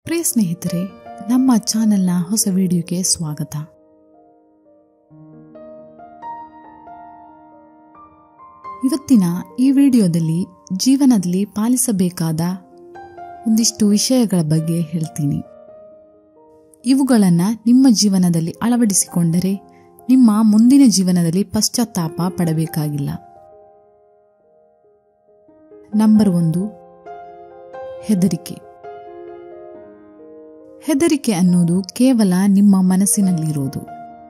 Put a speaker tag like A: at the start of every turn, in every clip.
A: ಪ್ರಿಯ ಸ್ನೇಹಿತರೆ ನಮ್ಮ ಚಾನೆಲ್ನ ಹೊಸ ವಿಡಿಯೋಗೆ ಸ್ವಾಗತ ಇವತ್ತಿನ ಈ ವಿಡಿಯೋದಲ್ಲಿ ಜೀವನದಲ್ಲಿ ಪಾಲಿಸಬೇಕಾದ ಒಂದಿಷ್ಟು ವಿಷಯಗಳ ಬಗ್ಗೆ ಹೇಳ್ತೀನಿ ಇವುಗಳನ್ನು ನಿಮ್ಮ ಜೀವನದಲ್ಲಿ ಅಳವಡಿಸಿಕೊಂಡರೆ ನಿಮ್ಮ ಮುಂದಿನ ಜೀವನದಲ್ಲಿ ಪಶ್ಚಾತ್ತಾಪ ಪಡಬೇಕಾಗಿಲ್ಲ ನಂಬರ್ ಒಂದು ಹೆದರಿಕೆ ಹೆದರಿಕೆ ಅನ್ನೋದು ಕೇವಲ ನಿಮ್ಮ ಮನಸ್ಸಿನಲ್ಲಿರೋದು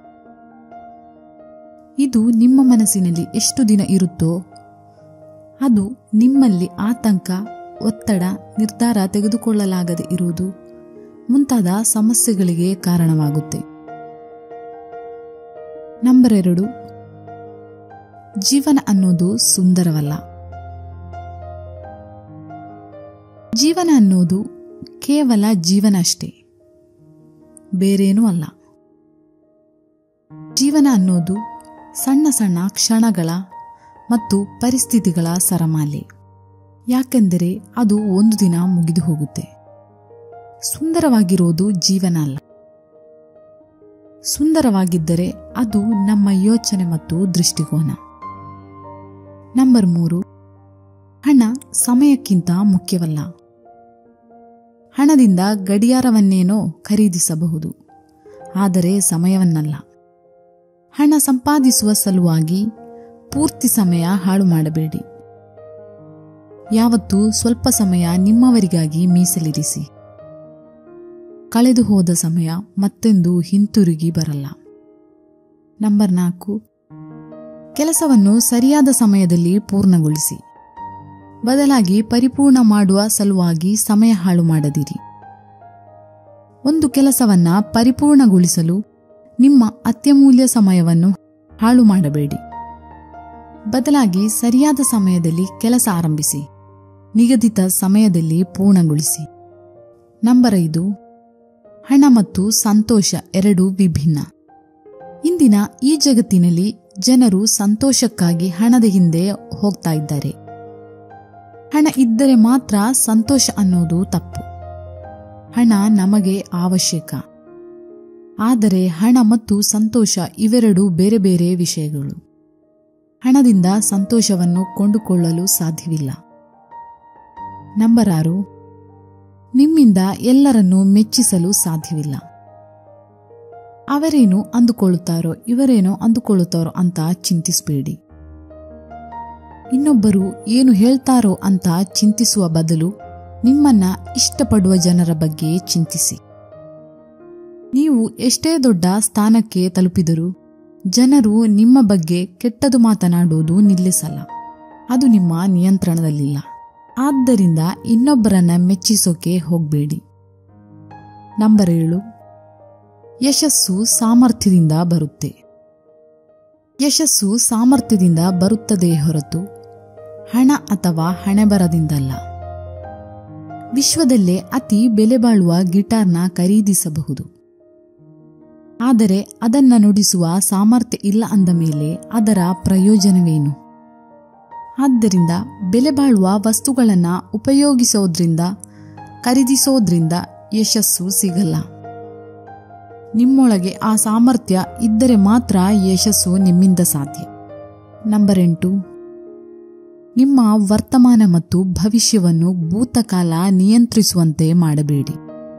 A: ಇದು ನಿಮ್ಮ ಮನಸ್ಸಿನಲ್ಲಿ ಎಷ್ಟು ದಿನ ಇರುತ್ತೋ ಅದು ನಿಮ್ಮಲ್ಲಿ ಆತಂಕ ಒತ್ತಡ ನಿರ್ಧಾರ ತೆಗೆದುಕೊಳ್ಳಲಾಗದೆ ಇರುವುದು ಮುಂತಾದ ಸಮಸ್ಯೆಗಳಿಗೆ ಕಾರಣವಾಗುತ್ತೆ ನಂಬರ್ ಎರಡು ಜೀವನ ಅನ್ನೋದು ಸುಂದರವಲ್ಲ ಜೀವನ ಅನ್ನೋದು ಕೇವಲ ಜೀವನ ಅಷ್ಟೇ ಬೇರೇನೂ ಅಲ್ಲ ಜೀವನ ಅನ್ನೋದು ಸಣ್ಣ ಸಣ್ಣ ಕ್ಷಣಗಳ ಮತ್ತು ಪರಿಸ್ಥಿತಿಗಳ ಸರಮಾಲೆ ಯಾಕೆಂದರೆ ಅದು ಒಂದು ದಿನ ಮುಗಿದು ಹೋಗುತ್ತೆ ಸುಂದರವಾಗಿರೋದು ಜೀವನ ಅಲ್ಲ ಸುಂದರವಾಗಿದ್ದರೆ ಅದು ನಮ್ಮ ಯೋಚನೆ ಮತ್ತು ದೃಷ್ಟಿಕೋನ ನಂಬರ್ ಮೂರು ಹಣ ಸಮಯಕ್ಕಿಂತ ಮುಖ್ಯವಲ್ಲ ಹಣದಿಂದ ಗಡಿಯಾರವನ್ನೇನೋ ಖರೀದಿಸಬಹುದು ಆದರೆ ಸಮಯವನ್ನಲ್ಲ ಹಣ ಸಂಪಾದಿಸುವ ಸಲುವಾಗಿ ಪೂರ್ತಿ ಸಮಯ ಹಾಳು ಮಾಡಬೇಡಿ ಯಾವತ್ತೂ ಸ್ವಲ್ಪ ಸಮಯ ನಿಮ್ಮವರಿಗಾಗಿ ಮೀಸಲಿರಿಸಿ ಕಳೆದು ಹೋದ ಸಮಯ ಮತ್ತೆಂದು ಹಿಂತಿರುಗಿ ಬರಲ್ಲ ನಂಬರ್ ನಾಲ್ಕು ಕೆಲಸವನ್ನು ಸರಿಯಾದ ಸಮಯದಲ್ಲಿ ಪೂರ್ಣಗೊಳಿಸಿ ಬದಲಾಗಿ ಪರಿಪೂರ್ಣ ಮಾಡುವ ಸಲುವಾಗಿ ಸಮಯ ಹಾಳು ಮಾಡದಿರಿ ಒಂದು ಕೆಲಸವನ್ನ ಪರಿಪೂರ್ಣಗೊಳಿಸಲು ನಿಮ್ಮ ಅತ್ಯಮೂಲ್ಯ ಸಮಯವನ್ನು ಹಾಳು ಮಾಡಬೇಡಿ ಬದಲಾಗಿ ಸರಿಯಾದ ಸಮಯದಲ್ಲಿ ಕೆಲಸ ಆರಂಭಿಸಿ ನಿಗದಿತ ಸಮಯದಲ್ಲಿ ಪೂರ್ಣಗೊಳಿಸಿ ನಂಬರ್ ಐದು ಹಣ ಮತ್ತು ಸಂತೋಷ ಎರಡೂ ವಿಭಿನ್ನ ಇಂದಿನ ಈ ಜಗತ್ತಿನಲ್ಲಿ ಜನರು ಸಂತೋಷಕ್ಕಾಗಿ ಹಣದ ಹಿಂದೆ ಹೋಗ್ತಾ ಇದ್ದಾರೆ ಹಣ ಇದ್ದರೆ ಮಾತ್ರ ಸಂತೋಷ ಅನ್ನೋದು ತಪ್ಪು ಹಣ ನಮಗೆ ಅವಶ್ಯಕ ಆದರೆ ಹಣ ಮತ್ತು ಸಂತೋಷ ಇವೆರಡೂ ಬೇರೆ ಬೇರೆ ವಿಷಯಗಳು ಹಣದಿಂದ ಸಂತೋಷವನ್ನು ಕೊಂಡುಕೊಳ್ಳಲು ಸಾಧ್ಯವಿಲ್ಲ ನಂಬರ್ ಆರು ನಿಮ್ಮಿಂದ ಎಲ್ಲರನ್ನೂ ಮೆಚ್ಚಿಸಲು ಸಾಧ್ಯವಿಲ್ಲ ಅವರೇನು ಅಂದುಕೊಳ್ಳುತ್ತಾರೋ ಇವರೇನೋ ಅಂದುಕೊಳ್ಳುತ್ತಾರೋ ಅಂತ ಚಿಂತಿಸಬೇಡಿ ಇನ್ನೊಬ್ಬರು ಏನು ಹೇಳ್ತಾರೋ ಅಂತ ಚಿಂತಿಸುವ ಬದಲು ನಿಮ್ಮನ್ನ ಇಷ್ಟಪಡುವ ಜನರ ಬಗ್ಗೆ ಚಿಂತಿಸಿ ನೀವು ಎಷ್ಟೇ ದೊಡ್ಡ ಸ್ಥಾನಕ್ಕೆ ತಲುಪಿದರೂ ಜನರು ನಿಮ್ಮ ಬಗ್ಗೆ ಕೆಟ್ಟದು ಮಾತನಾಡುವುದು ನಿಲ್ಲಿಸಲ್ಲ ಅದು ನಿಮ್ಮ ನಿಯಂತ್ರಣದಲ್ಲಿಲ್ಲ ಆದ್ದರಿಂದ ಇನ್ನೊಬ್ಬರನ್ನ ಮೆಚ್ಚಿಸೋಕೆ ಹೋಗಬೇಡಿ ನಂಬರ್ ಏಳು ಯಶಸ್ಸು ಸಾಮರ್ಥ್ಯದಿಂದ ಬರುತ್ತೆ ಯಶಸ್ಸು ಸಾಮರ್ಥ್ಯದಿಂದ ಬರುತ್ತದೆ ಹೊರತು ಹಣ ಅಥವಾ ಹಣೆಬರದಿಂದಲ್ಲ ವಿಶ್ವದಲ್ಲೇ ಅತಿ ಬೆಲೆ ಬಾಳುವ ಗಿಟಾರ್ನ ಖರೀದಿಸಬಹುದು ಆದರೆ ಅದನ್ನ ನುಡಿಸುವ ಸಾಮರ್ಥ್ಯ ಇಲ್ಲ ಅಂದ ಮೇಲೆ ಅದರ ಪ್ರಯೋಜನವೇನು ಆದ್ದರಿಂದ ಬೆಲೆ ಬಾಳುವ ವಸ್ತುಗಳನ್ನ ಉಪಯೋಗಿಸೋದ್ರಿಂದ ಖರೀದಿಸೋದ್ರಿಂದ ಯಶಸ್ಸು ಸಿಗಲ್ಲ ನಿಮ್ಮೊಳಗೆ ಆ ಸಾಮರ್ಥ್ಯ ಇದ್ದರೆ ಮಾತ್ರ ಯಶಸ್ಸು ನಿಮ್ಮಿಂದ ಸಾಧ್ಯ ನಂಬರ್ ಎಂಟು ನಿಮ್ಮ ವರ್ತಮಾನ ಮತ್ತು ಭವಿಷ್ಯವನ್ನು ಭೂತಕಾಲ ನಿಯಂತ್ರಿಸುವಂತೆ ಮಾಡಬೇಡಿ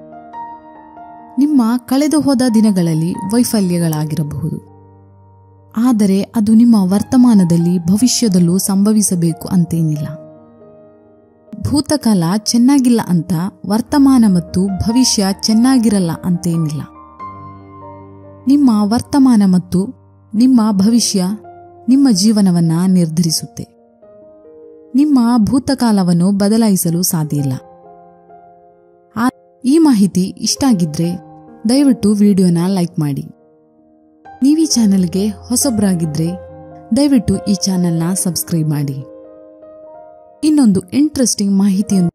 A: ನಿಮ್ಮ ಕಳೆದು ಹೋದ ದಿನಗಳಲ್ಲಿ ವೈಫಲ್ಯಗಳಾಗಿರಬಹುದು ಆದರೆ ಅದು ನಿಮ್ಮ ವರ್ತಮಾನದಲ್ಲಿ ಭವಿಷ್ಯದಲ್ಲೂ ಸಂಭವಿಸಬೇಕು ಅಂತೇನಿಲ್ಲ ಭೂತಕಾಲ ಚೆನ್ನಾಗಿಲ್ಲ ಅಂತ ವರ್ತಮಾನ ಮತ್ತು ಭವಿಷ್ಯ ಚೆನ್ನಾಗಿರಲ್ಲ ಅಂತೇನಿಲ್ಲ ನಿಮ್ಮ ವರ್ತಮಾನ ಮತ್ತು ನಿಮ್ಮ ಭವಿಷ್ಯ ನಿಮ್ಮ ಜೀವನವನ್ನ ನಿರ್ಧರಿಸುತ್ತೆ ನಿಮ್ಮ ಭೂತಕಾಲವನ್ನು ಬದಲಾಯಿಸಲು ಸಾಧ್ಯ ಇಲ್ಲ ಈ ಮಾಹಿತಿ ಇಷ್ಟ ಆಗಿದ್ರೆ ದಯವಿಟ್ಟು ವಿಡಿಯೋನ ಲೈಕ್ ಮಾಡಿ ನೀವೀ ಚಾನೆಲ್ಗೆ ಹೊಸಬ್ರಾಗಿದ್ರೆ ದಯವಿಟ್ಟು ಈ ಚಾನೆಲ್ನ ಸಬ್ಸ್ಕ್ರೈಬ್ ಮಾಡಿ ಇನ್ನೊಂದು ಇಂಟ್ರೆಸ್ಟಿಂಗ್ ಮಾಹಿತಿಯೊಂದಿಗೆ